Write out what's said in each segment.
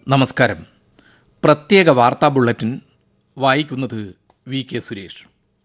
നമസ്കാരം പ്രത്യേക വാർത്താ ബുള്ളറ്റിൻ വായിക്കുന്നത് വി കെ സുരേഷ്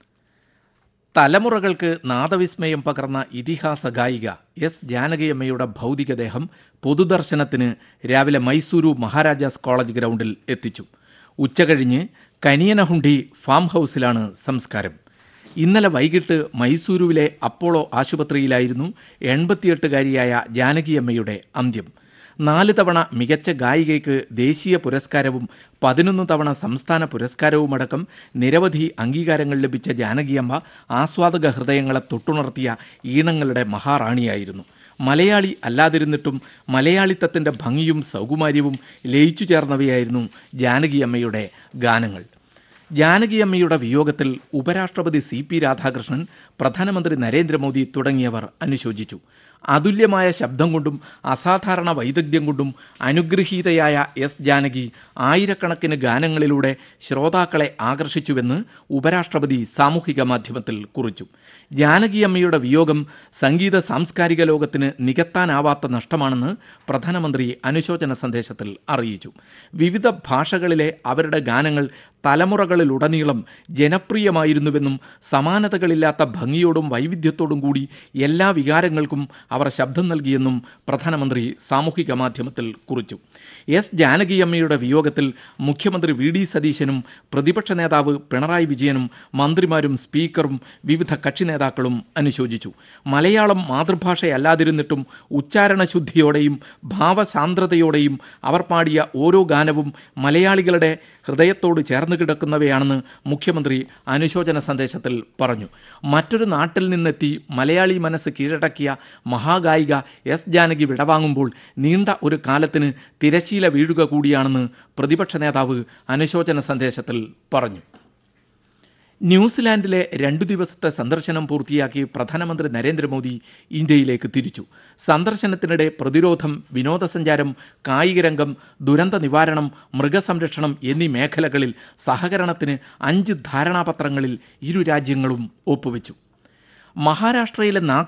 തലമുറകൾക്ക് നാദവിസ്മയം പകർന്ന ഇതിഹാസ ഗായിക എസ് ജാനകിയമ്മയുടെ ഭൗതികദേഹം പൊതുദർശനത്തിന് രാവിലെ മൈസൂരു മഹാരാജാസ് കോളേജ് ഗ്രൗണ്ടിൽ എത്തിച്ചു ഉച്ചകഴിഞ്ഞ് കനിയനഹുണ്ടി ഫാം ഹൗസിലാണ് സംസ്കാരം ഇന്നലെ വൈകിട്ട് മൈസൂരുവിലെ അപ്പോളോ ആശുപത്രിയിലായിരുന്നു എൺപത്തിയെട്ടുകാരിയായ ജാനകിയമ്മയുടെ അന്ത്യം നാല് തവണ മികച്ച ഗായികയ്ക്ക് ദേശീയ പുരസ്കാരവും പതിനൊന്ന് തവണ സംസ്ഥാന പുരസ്കാരവുമടക്കം നിരവധി അംഗീകാരങ്ങൾ ലഭിച്ച ജാനകിയമ്മ ആസ്വാദക ഹൃദയങ്ങളെ തൊട്ടുണർത്തിയ ഈണങ്ങളുടെ മഹാറാണിയായിരുന്നു മലയാളി അല്ലാതിരുന്നിട്ടും മലയാളിത്തത്തിൻ്റെ ഭംഗിയും സൗകുമാര്യവും ലയിച്ചു ചേർന്നവയായിരുന്നു ജാനകിയമ്മയുടെ ഗാനങ്ങൾ ജാനകിയമ്മയുടെ വിയോഗത്തിൽ ഉപരാഷ്ട്രപതി സി പി രാധാകൃഷ്ണൻ പ്രധാനമന്ത്രി നരേന്ദ്രമോദി തുടങ്ങിയവർ അനുശോചിച്ചു അതുല്യമായ ശബ്ദം കൊണ്ടും അസാധാരണ വൈദഗ്ധ്യം കൊണ്ടും അനുഗ്രഹീതയായ എസ് ജാനകി ആയിരക്കണക്കിന് ഗാനങ്ങളിലൂടെ ശ്രോതാക്കളെ ആകർഷിച്ചുവെന്ന് ഉപരാഷ്ട്രപതി സാമൂഹിക മാധ്യമത്തിൽ കുറിച്ചു ജാനകിയമ്മയുടെ വിയോഗം സംഗീത സാംസ്കാരിക ലോകത്തിന് നികത്താനാവാത്ത നഷ്ടമാണെന്ന് പ്രധാനമന്ത്രി അനുശോചന സന്ദേശത്തിൽ അറിയിച്ചു വിവിധ ഭാഷകളിലെ അവരുടെ ഗാനങ്ങൾ തലമുറകളിലുടനീളം ജനപ്രിയമായിരുന്നുവെന്നും സമാനതകളില്ലാത്ത ഭംഗിയോടും വൈവിധ്യത്തോടും കൂടി എല്ലാ വികാരങ്ങൾക്കും അവർ ശബ്ദം നൽകിയെന്നും പ്രധാനമന്ത്രി സാമൂഹിക മാധ്യമത്തിൽ കുറിച്ചു എസ് ജാനകിയമ്മയുടെ വിയോഗത്തിൽ മുഖ്യമന്ത്രി വി ഡി സതീശനും പ്രതിപക്ഷ നേതാവ് പിണറായി വിജയനും മന്ത്രിമാരും സ്പീക്കറും വിവിധ കക്ഷി നേതാക്കളും അനുശോചിച്ചു മലയാളം മാതൃഭാഷയല്ലാതിരുന്നിട്ടും ഉച്ചാരണശുദ്ധിയോടെയും ഭാവസാന്ദ്രതയോടെയും അവർ പാടിയ ഓരോ ഗാനവും മലയാളികളുടെ ഹൃദയത്തോട് ചേർന്ന് കിടക്കുന്നവയാണെന്ന് മുഖ്യമന്ത്രി അനുശോചന സന്ദേശത്തിൽ പറഞ്ഞു മറ്റൊരു നാട്ടിൽ നിന്നെത്തി മലയാളി മനസ്സ് കീഴടക്കിയ മഹാഗായിക എസ് ജാനകി വിടവാങ്ങുമ്പോൾ നീണ്ട ഒരു കാലത്തിന് തിരശീല വീഴുക കൂടിയാണെന്ന് പ്രതിപക്ഷ നേതാവ് അനുശോചന സന്ദേശത്തിൽ പറഞ്ഞു ന്യൂസിലാൻഡിലെ രണ്ടു ദിവസത്തെ സന്ദർശനം പൂർത്തിയാക്കി പ്രധാനമന്ത്രി നരേന്ദ്രമോദി ഇന്ത്യയിലേക്ക് തിരിച്ചു സന്ദർശനത്തിനിടെ പ്രതിരോധം വിനോദസഞ്ചാരം കായികരംഗം ദുരന്ത നിവാരണം മൃഗസംരക്ഷണം എന്നീ മേഖലകളിൽ സഹകരണത്തിന് അഞ്ച് ധാരണാപത്രങ്ങളിൽ ഇരു രാജ്യങ്ങളും ഒപ്പുവെച്ചു മഹാരാഷ്ട്രയിലെ നാഗ്